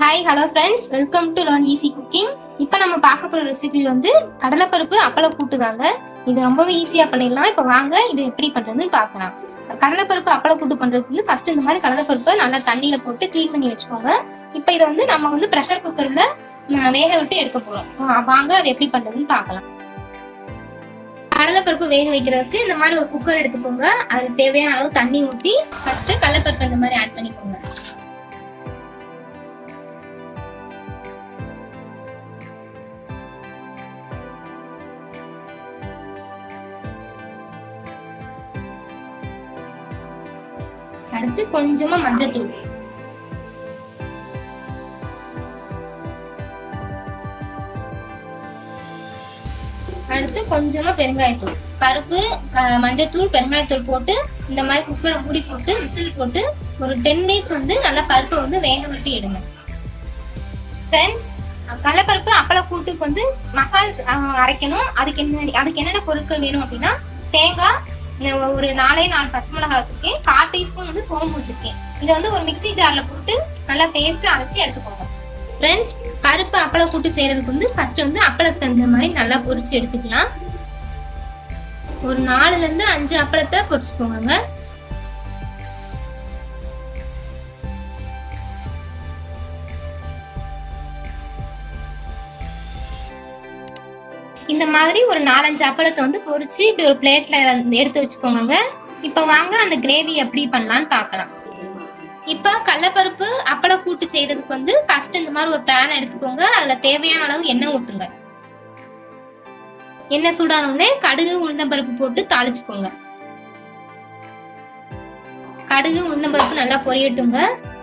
Hi hello friends welcome to learn easy cooking இப்போ நம்ம பார்க்க போகிற ரெசிபி வந்து கடலைப்பருப்பு அப்பள கூட்டு தாங்க இது ரொம்பவே ஈஸியாக பண்ணிடலாம் இப்போ வாங்க இது எப்படி பண்ணுறதுன்னு பார்க்கலாம் கடலைப்பருப்பு அப்பள கூட்டு பண்ணுறதுக்கு வந்து ஃபர்ஸ்ட் இந்த மாதிரி கடலைப்பருப்பை நல்லா தண்ணியில் போட்டு க்ளீன் பண்ணி வச்சுக்கோங்க இப்போ இதை வந்து நம்ம வந்து ப்ரெஷர் குக்கரில் வேக விட்டு எடுக்க போகிறோம் வாங்க அது எப்படி பண்ணுறதுன்னு பார்க்கலாம் கடலைப்பருப்பு வேக வைக்கிறதுக்கு இந்த மாதிரி ஒரு குக்கர் எடுத்துக்கோங்க அதுக்கு தேவையான அளவு தண்ணி ஊற்றி ஃபர்ஸ்ட் கடலைப்பருப்பு இந்த மாதிரி ஆட் பண்ணிக்கோங்க அடுத்து கொஞ்சமா மஞ்சத்தூள் அடுத்து கொஞ்சமா பெருங்காயத்தூள் பருப்பு அஹ், மஞ்சத்தூள் பெருங்காயத்தூள் போட்டு இந்த மாதிரி குக்கரை மூடி போட்டு விசில் போட்டு ஒரு டென் மினிட்ஸ் வந்து நல்லா பருப்பை வந்து வேக விட்டு எடுங்க ஃப்ரெண்ட்ஸ் கடலைப்பருப்பு அப்பள கூட்டுக்கு வந்து மசால் அஹ், அரைக்கணும் அதுக்கு என்ன அதுக்கு என்னென்ன பொருட்கள் வேணும் அப்படின்னா தேங்காய் நான் ஒரு நாலே நாலு பச்சை மிளகாய் வச்சிருக்கேன் கால் டீஸ்பூன் வந்து சோம்பு வச்சிருக்கேன் இதை வந்து ஒரு மிக்ஸி ஜார்ல போட்டு நல்லா பேஸ்ட் அரைச்சி எடுத்துக்கோங்க ஃப்ரெண்ட்ஸ் பருப்பு அப்பள கூட்டு செய்யறதுக்கு வந்து ஃபர்ஸ்ட் வந்து அப்பளத்தை இந்த மாதிரி நல்லா பொரிச்சு எடுத்துக்கலாம் ஒரு நாலுல இருந்து அஞ்சு அப்பளத்தை பொரிச்சுக்கோங்க இந்த மாதிரி ஒரு நாலஞ்சு அப்பளத்தை வந்து பொரிச்சு இப்படி ஒரு பிளேட்ல எடுத்து வச்சுக்கோங்க இப்போ வாங்க அந்த கிரேவி எப்படி பண்ணலாம்னு பார்க்கலாம் இப்போ கடலப்பருப்பு அப்பள கூட்டு செய்யறதுக்கு வந்து ஃபர்ஸ்ட் இந்த மாதிரி ஒரு பேன் எடுத்துக்கோங்க அதுல தேவையான அளவு எண்ணெய் ஊத்துங்க எண்ணெய் சூடானோடனே கடுகு உளுந்தம்பருப்பு போட்டு தாளிச்சுக்கோங்க கடுகு உளுந்தம்பருப்பு நல்லா பொரியட்டுங்க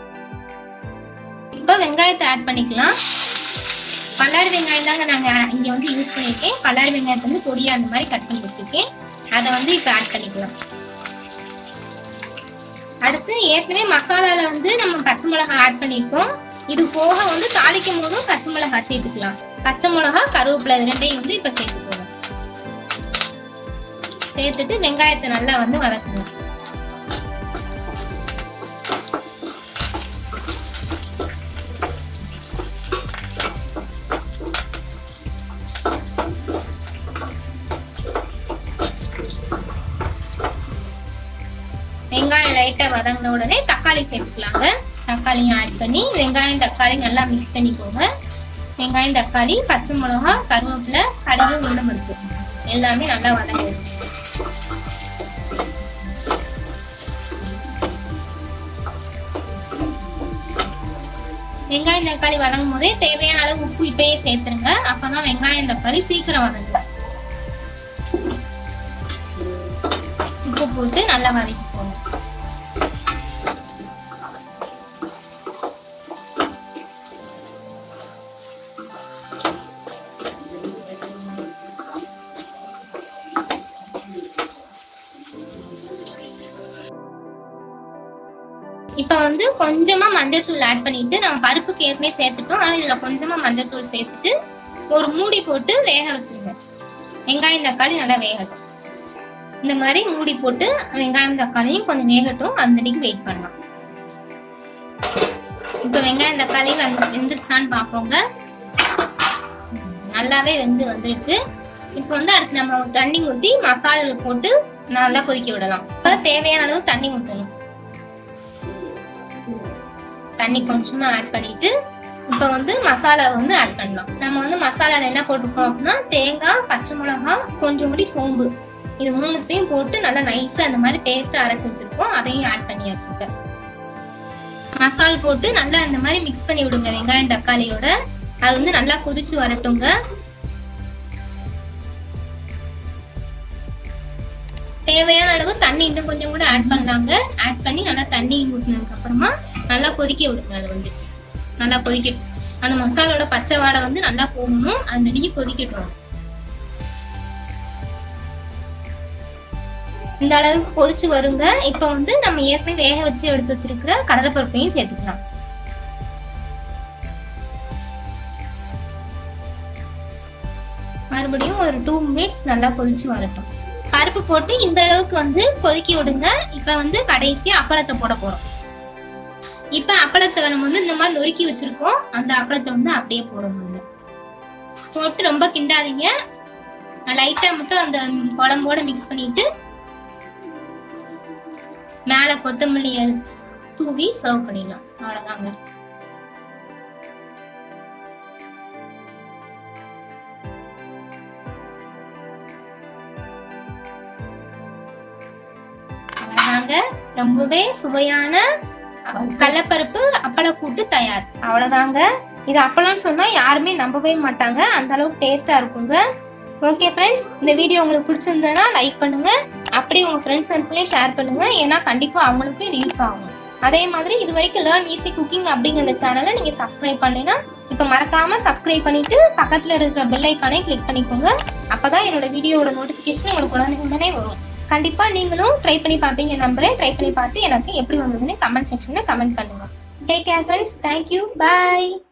இப்போ வெங்காயத்தை ஆட் பண்ணிக்கலாம் பல்லாரி வெங்காயம் தாங்க நாங்க இங்க வந்து யூஸ் பண்ணிருக்கேன் பல்லாரி வெங்காயத்தை வந்து பொடியா அந்த மாதிரி கட் பண்ணி வச்சிருக்கேன் அதை வந்து இப்போ ஆட் பண்ணிக்கலாம் அடுத்து ஏற்கனவே மசாலால வந்து நம்ம பச்சை மிளகாய் ஆட் பண்ணியிருக்கோம் இது போக வந்து தாளிக்கும் போதும் பச்சை மிளகாய் சேர்த்துக்கலாம் பச்சை மிளகாய் கருவேப்பிலை இது ரெண்டையும் வந்து இப்போ சேர்த்துக்கோங்க சேர்த்துட்டு வெங்காயத்தை நல்லா வந்து வதக்குங்க வெங்காயம் லைட்டா வதங்கின உடனே தக்காளி சேர்த்துக்கலாங்க தக்காளியும் ஆட் பண்ணி வெங்காயம் தக்காளி நல்லா மிக்ஸ் பண்ணிக்கோங்க வெங்காயம் தக்காளி பச்சை மிளகா கருவேப்பிலை கடுகு உளுந்தம்பருப்பு எல்லாமே நல்லா வதங்கிடும் வெங்காயம் தக்காளி வதங்கும் போதே தேவையான அளவு உப்பு இப்பயே சேர்த்துருங்க அப்பதான் வெங்காயம் தக்காளி சீக்கிரம் வதங்கும் உப்பு போட்டு நல்லா வதக்கிக்கோங்க இப்போ வந்து கொஞ்சமா மஞ்சள்தூள் ஆட் பண்ணிட்டு நம்ம பருப்புக்கு ஏற்கனவே சேர்த்துட்டோம் ஆனால் இதுல கொஞ்சமா மஞ்சள்தூள் சேர்த்துட்டு ஒரு மூடி போட்டு வேக வச்சிருங்க வெங்காயம் தக்காளி நல்லா வேகட்டும் இந்த மாதிரி மூடி போட்டு வெங்காயம் தக்காளியும் கொஞ்சம் வேகட்டும் அந்தடிக்கு வெயிட் பண்ணலாம் இப்போ வெங்காயம் தக்காளி வந்து வெந்துருச்சான்னு பார்ப்போங்க நல்லாவே வெந்து வந்திருக்கு இப்போ வந்து அடுத்து நம்ம தண்ணி ஊற்றி மசாலா போட்டு நல்லா கொதிக்க விடலாம் இப்போ தேவையான அளவு தண்ணி ஊற்றணும் தண்ணி கொஞ்சமா ஆட் பண்ணிட்டு இப்போ வந்து மசாலா வந்து ஆட் பண்ணலாம் நம்ம வந்து மசாலால என்ன போட்டிருக்கோம் அப்படின்னா தேங்காய் பச்சை மிளகாய் கொஞ்சம் முடி சோம்பு இது மூணுத்தையும் போட்டு நல்லா நைஸா இந்த மாதிரி பேஸ்டா அரைச்சு வச்சிருக்கோம் அதையும் ஆட் பண்ணியாச்சு இப்ப. மசால் போட்டு நல்லா இந்த மாதிரி மிக்ஸ் பண்ணி விடுங்க வெங்காயம் தக்காளியோட அது வந்து நல்லா கொதிச்சு வரட்டுங்க தேவையான அளவு தண்ணி இன்னும் கொஞ்சம் கூட ஆட் பண்ணாங்க ஆட் பண்ணி நல்லா தண்ணி ஊற்றினதுக்கு அப்புறமா நல்லா கொதிக்க விடுங்க அது வந்து நல்லா கொதிக்கட்டும் அந்த மசாலோட பச்சை வாடை வந்து நல்லா போகணும் அந்த அடிக்கு கொதிக்கட்டும் இந்த அளவுக்கு கொதிச்சு வருங்க இப்போ வந்து நம்ம ஏற்கனவே வேக வச்சு எடுத்து வச்சிருக்கிற கடலைப்பருப்பையும் சேர்த்துக்கலாம் மறுபடியும் ஒரு டூ மினிட்ஸ் நல்லா கொதிச்சு வரட்டும் பருப்பு போட்டு இந்த அளவுக்கு வந்து கொதிக்க விடுங்க இப்ப வந்து கடைசியா அப்பளத்தை போட போறோம் இப்போ அப்பளத்தை நம்ம வந்து இந்த மாதிரி நொறுக்கி வச்சிருக்கோம் அந்த அப்பளத்தை வந்து அப்படியே போடணும் இதுல. போட்டு ரொம்ப கிண்டாதீங்க லைட்டா மட்டும் அந்த குழம்போட மிக்ஸ் பண்ணிட்டு மேல கொத்தமல்லியை தூவி சர்வ் பண்ணிடலாம் அவ்வளவுதாங்க அவ்வளவுதாங்க ரொம்பவே சுவையான கடலப்பருப்பு அப்பளக்கூட்டு தயார் அவ்வளவுதாங்க இது அப்பளம்னு சொன்னா யாருமே நம்பவே மாட்டாங்க அந்த அளவுக்கு டேஸ்டா இருக்குங்க ஓகே ஃப்ரெண்ட்ஸ் இந்த வீடியோ உங்களுக்கு பிடிச்சிருந்ததுன்னா லைக் பண்ணுங்க அப்படியே உங்க ஃப்ரெண்ட்ஸ் சர்க்கிளையும் ஷேர் பண்ணுங்க ஏன்னா கண்டிப்பா அவங்களுக்கும் இது யூஸ் ஆகும் அதே மாதிரி இது வரைக்கும் லேர்ன் ஈஸி குக்கிங் அப்படிங்கிற சேனலை நீங்க சப்ஸ்கிரைப் பண்ணலைன்னா இப்போ மறக்காம சப்ஸ்கிரைப் பண்ணிட்டு பக்கத்துல இருக்கிற பெல் ஐக்கானே கிளிக் பண்ணிக்கோங்க அப்பதான் என்னோட வீடியோவோட நோட்டிஃபிகேஷன் உங்களுக்கு உடனே உடனே வரும் கண்டிப்பா நீங்களும் ட்ரை பண்ணி பார்ப்பீங்க நம்புறேன் ட்ரை பண்ணி பார்த்து எனக்கு எப்படி வந்ததுன்னு கமெண்ட் செக்ஷன்ல கமெண்ட் பண்ணுங்க டேக் கேர் ஃப்ரெண்ட்ஸ் தேங்க்யூ பாய்